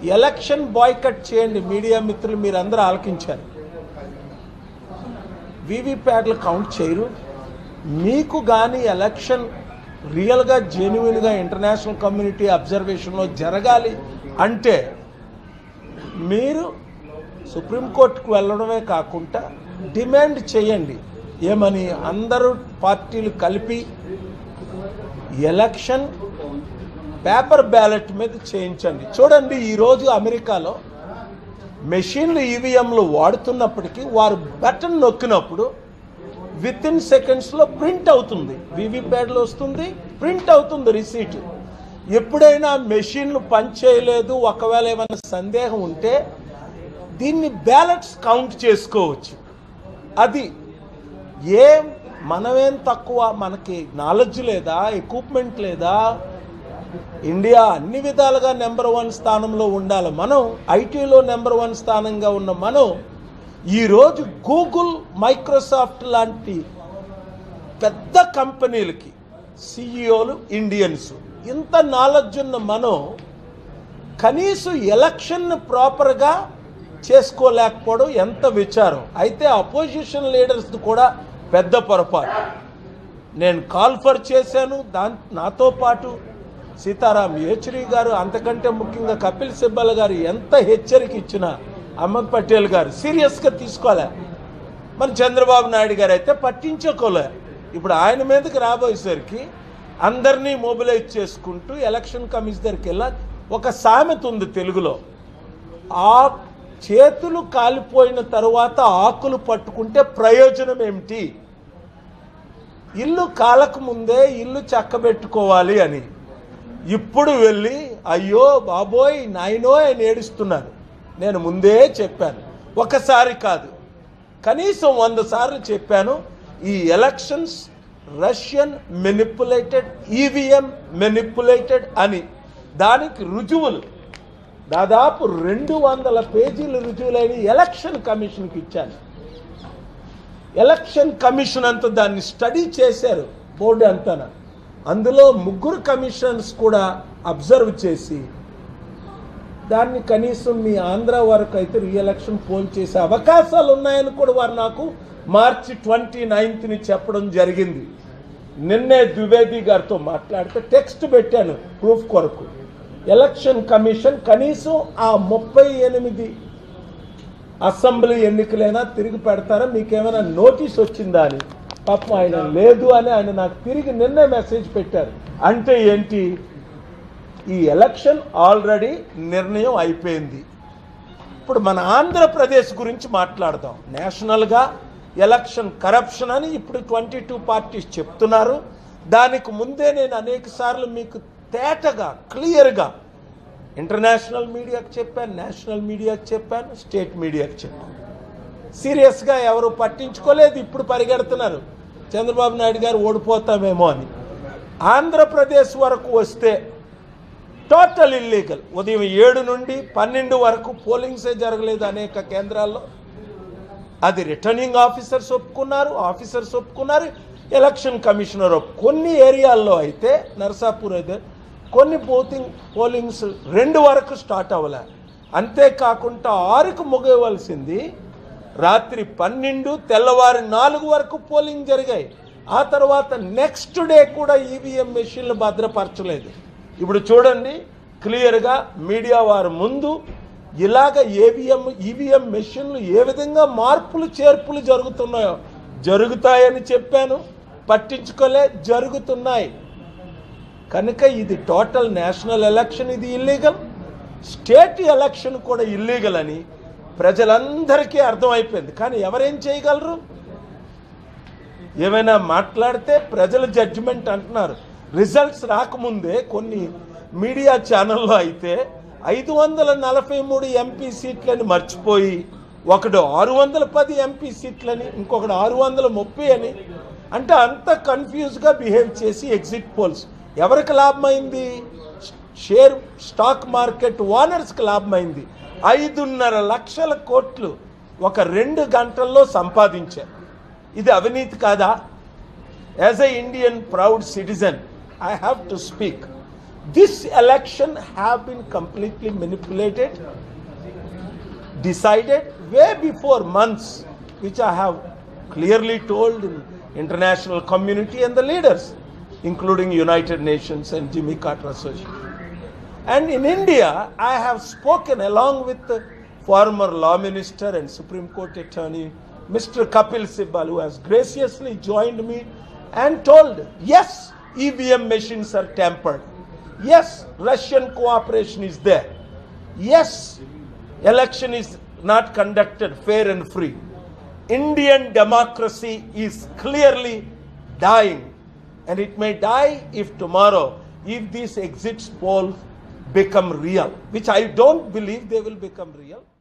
Election boycott చేయండి media మిత్రులు మీరందరూ ఆలకించారు వీవీప్యాట్లు కౌంట్ చేయరు మీకు కానీ ఎలక్షన్ రియల్గా జెన్యున్గా ఇంటర్నేషనల్ కమ్యూనిటీ అబ్జర్వేషన్లో జరగాలి అంటే మీరు సుప్రీంకోర్టుకు వెళ్ళడమే కాకుండా డిమాండ్ చేయండి ఏమని అందరూ పార్టీలు కలిపి ఎలక్షన్ పేపర్ బ్యాలెట్ మీద చేయించండి చూడండి ఈరోజు అమెరికాలో మెషిన్లు ఈవీఎంలు వాడుతున్నప్పటికీ వారు బటన్ నొక్కినప్పుడు విత్ ఇన్ సెకండ్స్లో ప్రింట్ అవుతుంది వీవీప్యాడ్లో వస్తుంది ప్రింట్ అవుతుంది రిసీట్ ఎప్పుడైనా మెషిన్లు పనిచేయలేదు ఒకవేళ ఏమైనా సందేహం ఉంటే దీన్ని బ్యాలెట్స్ కౌంట్ చేసుకోవచ్చు అది ఏం మనమేం తక్కువ మనకి నాలెడ్జ్ లేదా ఎక్విప్మెంట్ లేదా ఇండియా అన్ని విధాలుగా నెంబర్ వన్ స్థానంలో ఉండాలి మనం ఐటీలో నెంబర్ వన్ స్థానంగా ఉన్న మనం ఈరోజు గూగుల్ మైక్రోసాఫ్ట్ లాంటి పెద్ద కంపెనీలకి సిఇఓలు ఇండియన్స్ ఇంత నాలెడ్జ్ ఉన్న మనం కనీసం ఎలక్షన్ ప్రాపర్గా చేసుకోలేకపోవడం ఎంత విచారం అయితే అపోజిషన్ లీడర్స్ కూడా పెద్ద పొరపాటు నేను కాల్ఫర్ చేశాను దాని నాతో పాటు సీతారాం యేచూరి గారు అంతకంటే ముఖ్యంగా కపిల్ సిబ్బల్ గారు ఎంత హెచ్చరిక ఇచ్చినా అహ్మద్ పటేల్ గారు సీరియస్గా తీసుకోలే మన చంద్రబాబు నాయుడు గారు అయితే పట్టించుకోలే ఇప్పుడు ఆయన మీదకి రాబోయేసరికి అందరినీ మొబిలైజ్ చేసుకుంటూ ఎలక్షన్ కమిషన్ దగ్గరికి వెళ్ళా ఒక సామెత ఉంది తెలుగులో ఆ చేతులు కాలిపోయిన తరువాత ఆకులు పట్టుకుంటే ప్రయోజనం ఏమిటి ఇల్లు కాలకు ముందే ఇల్లు చక్కబెట్టుకోవాలి అని ఇప్పుడు వెళ్ళి అయ్యో బాబోయ్ నాయనో అని ఏడుస్తున్నారు నేను ముందే చెప్పాను ఒకసారి కాదు కనీసం వంద సార్లు చెప్పాను ఈ elections Russian manipulated EVM manipulated అని దానికి రుజువులు దాదాపు రెండు వందల పేజీలు రుజువులైన ఎలక్షన్ కమిషన్కి ఇచ్చాను ఎలక్షన్ కమిషన్ అంతా దాన్ని స్టడీ చేశారు బోర్డు అంతా అందులో ముగ్గురు కమిషన్స్ కూడా అబ్జర్వ్ చేసి దాన్ని కనీసం మీ ఆంధ్ర వరకు అయితే రీఎలక్షన్ పోల్ చేసే అవకాశాలు ఉన్నాయని కూడా వారు నాకు మార్చి ట్వంటీ నైన్త్ని చెప్పడం జరిగింది నిన్నే ద్వివేది గారితో మాట్లాడితే టెక్స్ట్ పెట్టాను ప్రూఫ్ కొరకు ఎలక్షన్ కమిషన్ కనీసం ఆ ముప్పై ఎనిమిది అసెంబ్లీ ఎన్నికలైనా తిరిగి పెడతారా మీకేమైనా నోటీస్ వచ్చిందా అని పాపం ఆయన లేదు అని ఆయన నాకు తిరిగి నిన్నే మెసేజ్ పెట్టారు అంటే ఏంటి ఈ ఎలక్షన్ ఆల్రెడీ నిర్ణయం అయిపోయింది ఇప్పుడు మన ఆంధ్రప్రదేశ్ గురించి మాట్లాడదాం నేషనల్గా ఎలక్షన్ కరప్షన్ అని ఇప్పుడు ట్వంటీ టూ పార్టీస్ చెప్తున్నారు దానికి ముందే నేను అనేక సార్లు మీకు తేటగా క్లియర్గా ఇంటర్నేషనల్ మీడియాకి చెప్పాను నేషనల్ మీడియాకి చెప్పాను స్టేట్ మీడియాకి చెప్పాను సీరియస్గా ఎవరు పట్టించుకోలేదు ఇప్పుడు పరిగెడుతున్నారు చంద్రబాబు నాయుడు గారు ఓడిపోతామేమో అని ఆంధ్రప్రదేశ్ వరకు వస్తే టోటల్ ఇల్లీగల్ ఉదయం ఏడు నుండి పన్నెండు వరకు పోలింగ్సే జరగలేదు అనేక కేంద్రాల్లో అది రిటర్నింగ్ ఆఫీసర్స్ ఒప్పుకున్నారు ఆఫీసర్స్ ఒప్పుకున్నారు ఎలక్షన్ కమిషనర్ ఒప్పు కొన్ని ఏరియాల్లో అయితే నర్సాపూర్ అయితే కొన్ని పోతింగ్ పోలింగ్స్ రెండు వరకు స్టార్ట్ అవ్వలే అంతేకాకుండా ఆరుకు ముగవలసింది రాత్రి పన్నెండు తెల్లవారు నాలుగు వరకు పోలింగ్ జరిగాయి ఆ తర్వాత నెక్స్ట్ డే కూడా ఈవీఎం మెషిన్లు భద్రపరచలేదు ఇప్పుడు చూడండి క్లియర్గా మీడియా వారు ముందు ఇలాగ ఏవిఎం ఈవీఎం మెషిన్లు ఏ విధంగా మార్పులు చేర్పులు జరుగుతున్నాయో జరుగుతాయని చెప్పాను పట్టించుకోలే జరుగుతున్నాయి కనుక ఇది టోటల్ నేషనల్ ఎలక్షన్ ఇది ఇల్లీగల్ స్టేట్ ఎలక్షన్ కూడా ఇల్లీగల్ అని ప్రజలందరికీ అర్థమైపోయింది కానీ ఎవరేం చేయగలరు ఏమైనా మాట్లాడితే ప్రజల జడ్జిమెంట్ అంటున్నారు రిజల్ట్స్ రాకముందే కొన్ని మీడియా ఛానల్లో అయితే ఐదు వందల నలభై మూడు ఎంపీ సీట్లని మర్చిపోయి ఒకడు ఆరు వందల పది ఎంపీ సీట్లని ఇంకొకడు ఆరు వందల ముప్పై అని అంటే అంత కన్ఫ్యూజ్గా బిహేవ్ చేసి ఎగ్జిట్ పోల్స్ ఎవరికి లాభమైంది షేర్ స్టాక్ మార్కెట్ ఓనర్స్కి లాభమైంది ఐదున్నర లక్షల కోట్లు ఒక రెండు గంటల్లో సంపాదించారు ఇది అవినీతి కాదా as a Indian proud citizen I have to speak this election have been completely manipulated, decided way before months, which I have clearly told in international community and the leaders, including United Nations and Jimmy Carter Association. And in India, I have spoken along with the former law minister and Supreme Court attorney, Mr. Kapil Sibal, who has graciously joined me and told, yes, EVM machines are tampered. Yes, Russian cooperation is there. Yes, election is not conducted fair and free. Indian democracy is clearly dying. And it may die if tomorrow, if these exit polls become real, which I don't believe they will become real.